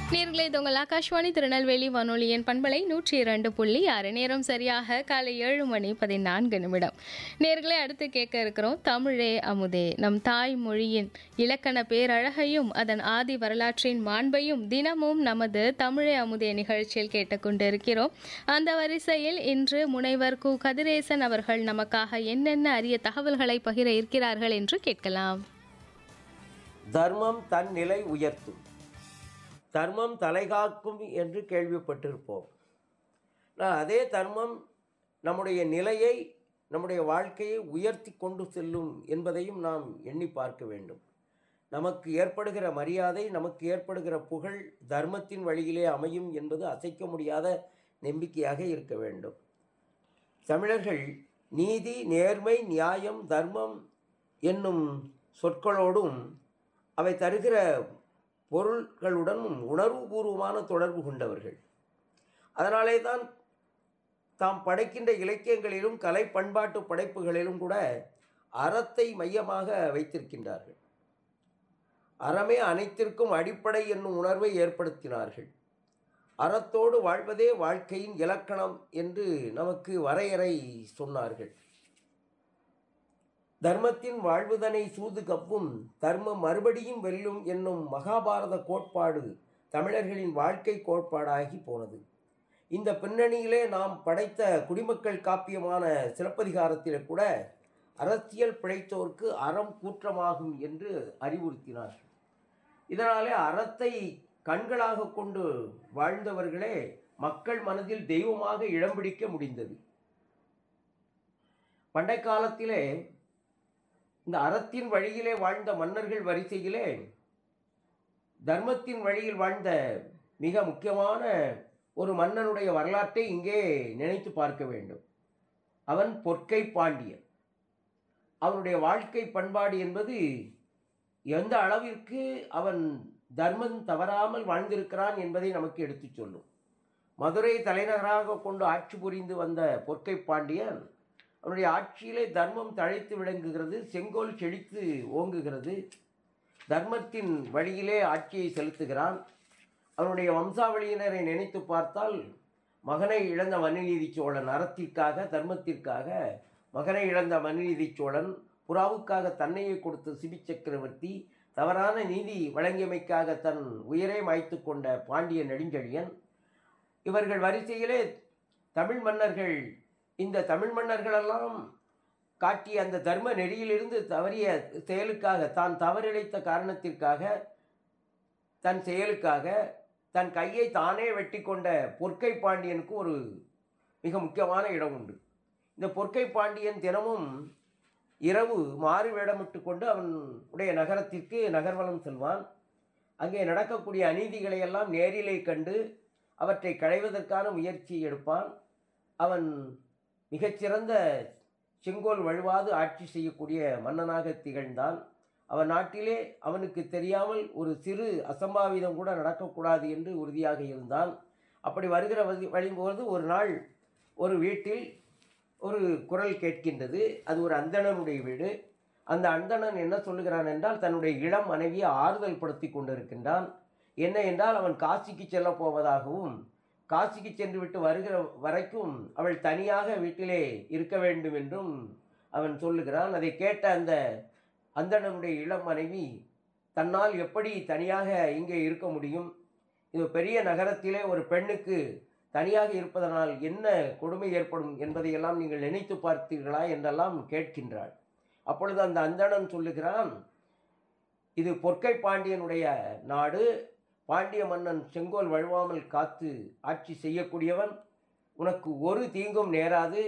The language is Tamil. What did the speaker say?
நேர்களை இது உங்கள் ஆகாஷ்வாணி திருநெல்வேலி வானொலியின் பண்பலை நூற்றி இரண்டு புள்ளி ஆறு நேரம் சரியாக காலை ஏழு மணி பதினான்கு நிமிடம் நேர்களை அடுத்து கேட்க இருக்கிறோம் தமிழே அமுதே நம் தாய் மொழியின் இலக்கண பேரழகையும் அதன் ஆதி வரலாற்றின் மாண்பையும் தினமும் நமது தமிழே அமுதே நிகழ்ச்சியில் கேட்டுக்கொண்டிருக்கிறோம் அந்த வரிசையில் இன்று முனைவர் கு கதிரேசன் அவர்கள் நமக்காக என்னென்ன அரிய தகவல்களை பகிர இருக்கிறார்கள் என்று கேட்கலாம் தர்மம் தன் நிலை உயர்த்தும் தர்மம் தலைகாக்கும் என்று கேள்விப்பட்டிருப்போம் நான் அதே தர்மம் நம்முடைய நிலையை நம்முடைய வாழ்க்கையை உயர்த்தி கொண்டு செல்லும் என்பதையும் நாம் எண்ணி பார்க்க வேண்டும் நமக்கு ஏற்படுகிற மரியாதை நமக்கு ஏற்படுகிற புகழ் தர்மத்தின் வழியிலே அமையும் என்பது அசைக்க முடியாத நம்பிக்கையாக இருக்க வேண்டும் தமிழர்கள் நீதி நேர்மை நியாயம் தர்மம் என்னும் சொற்களோடும் அவை தருகிற பொருள்களுடனும் உணர்வுபூர்வமான தொடர்பு கொண்டவர்கள் அதனாலே தான் தாம் படைக்கின்ற இலக்கியங்களிலும் கலை பண்பாட்டு படைப்புகளிலும் கூட அறத்தை மையமாக வைத்திருக்கின்றார்கள் அறமே அனைத்திற்கும் அடிப்படை என்னும் உணர்வை ஏற்படுத்தினார்கள் அறத்தோடு வாழ்வதே வாழ்க்கையின் இலக்கணம் என்று நமக்கு வரையறை சொன்னார்கள் தர்மத்தின் வாழ்வுதனை சூது கப்பும் தர்மம் மறுபடியும் வெல்லும் என்னும் மகாபாரத கோட்பாடு தமிழர்களின் வாழ்க்கை கோட்பாடாகி போனது இந்த பின்னணியிலே நாம் படைத்த குடிமக்கள் காப்பியமான சிலப்பதிகாரத்திலே கூட அரசியல் பிழைத்தோர்க்கு அறம் கூற்றமாகும் என்று அறிவுறுத்தினார் இதனாலே அறத்தை கண்களாக கொண்டு வாழ்ந்தவர்களே மக்கள் மனதில் தெய்வமாக இடம் பிடிக்க முடிந்தது பண்டை காலத்திலே இந்த அறத்தின் வழியிலே வாழ்ந்த மன்னர்கள் வரிசையிலே தர்மத்தின் வழியில் வாழ்ந்த மிக முக்கியமான ஒரு மன்னனுடைய வரலாற்றை இங்கே நினைத்து பார்க்க வேண்டும் அவன் பொற்கை பாண்டியன் அவனுடைய வாழ்க்கை பண்பாடு என்பது எந்த அளவிற்கு அவன் தர்மம் தவறாமல் வாழ்ந்திருக்கிறான் என்பதை நமக்கு எடுத்துச் சொல்லும் மதுரை தலைநகராக கொண்டு ஆட்சி புரிந்து வந்த பொற்கை பாண்டியன் அவனுடைய ஆட்சியிலே தர்மம் தழைத்து விளங்குகிறது செங்கோல் செழித்து ஓங்குகிறது தர்மத்தின் வழியிலே ஆட்சியை செலுத்துகிறான் அவனுடைய வம்சாவளியினரை நினைத்து பார்த்தால் மகனை இழந்த மனுநீதி சோழன் அறத்திற்காக தர்மத்திற்காக மகனை இழந்த மனுநீதி சோழன் புறாவுக்காக தன்னையே கொடுத்த சிபி சக்கரவர்த்தி தவறான நீதி வழங்கியமைக்காக தன் உயிரை மாய்த்து கொண்ட பாண்டிய நெடுஞ்செழியன் இவர்கள் வரிசையிலே தமிழ் மன்னர்கள் இந்த தமிழ் மன்னர்களெல்லாம் காட்டிய அந்த தர்ம நெறியிலிருந்து தவறிய செயலுக்காக தான் தவறிழைத்த காரணத்திற்காக தன் செயலுக்காக தன் கையை தானே வெட்டி கொண்ட பொற்கை பாண்டியனுக்கு ஒரு மிக முக்கியமான இடம் உண்டு இந்த பொற்கை பாண்டியன் தினமும் இரவு மாறு வேடமிட்டு கொண்டு அவன் உடைய நகரத்திற்கு நகர்வலம் செல்வான் அங்கே நடக்கக்கூடிய அநீதிகளை எல்லாம் நேரிலே கண்டு அவற்றை களைவதற்கான முயற்சி எடுப்பான் அவன் மிகச்சிறந்த செங்கோல் வழுவாது ஆட்சி செய்யக்கூடிய மன்னனாக திகழ்ந்தான் அவன் நாட்டிலே அவனுக்கு தெரியாமல் ஒரு சிறு அசம்பாவிதம் கூட நடக்கக்கூடாது என்று உறுதியாக இருந்தான் அப்படி வருகிற வழி வழிபோது ஒரு நாள் ஒரு வீட்டில் ஒரு குரல் கேட்கின்றது அது ஒரு அந்தணனுடைய வீடு அந்த அந்தணன் என்ன சொல்லுகிறான் என்றால் தன்னுடைய இளம் மனைவியை ஆறுதல் படுத்தி கொண்டிருக்கின்றான் என்ன என்றால் அவன் காசிக்கு செல்ல போவதாகவும் காசிக்கு சென்று விட்டு வருகிற வரைக்கும் அவள் தனியாக வீட்டிலே இருக்க வேண்டும் என்றும் அவன் சொல்லுகிறான் அதை கேட்ட அந்த அந்தணனுடைய இளம் மனைவி தன்னால் எப்படி தனியாக இங்கே இருக்க முடியும் இது பெரிய நகரத்திலே ஒரு பெண்ணுக்கு தனியாக இருப்பதனால் என்ன கொடுமை ஏற்படும் என்பதையெல்லாம் நீங்கள் நினைத்து பார்த்தீர்களா என்றெல்லாம் கேட்கின்றாள் அப்பொழுது அந்த அந்தணன் சொல்லுகிறான் இது பொற்கை பாண்டியனுடைய நாடு பாண்டிய மன்னன் செங்கோல் வழுவாமல் காத்து ஆட்சி செய்யக்கூடியவன் உனக்கு ஒரு தீங்கும் நேராது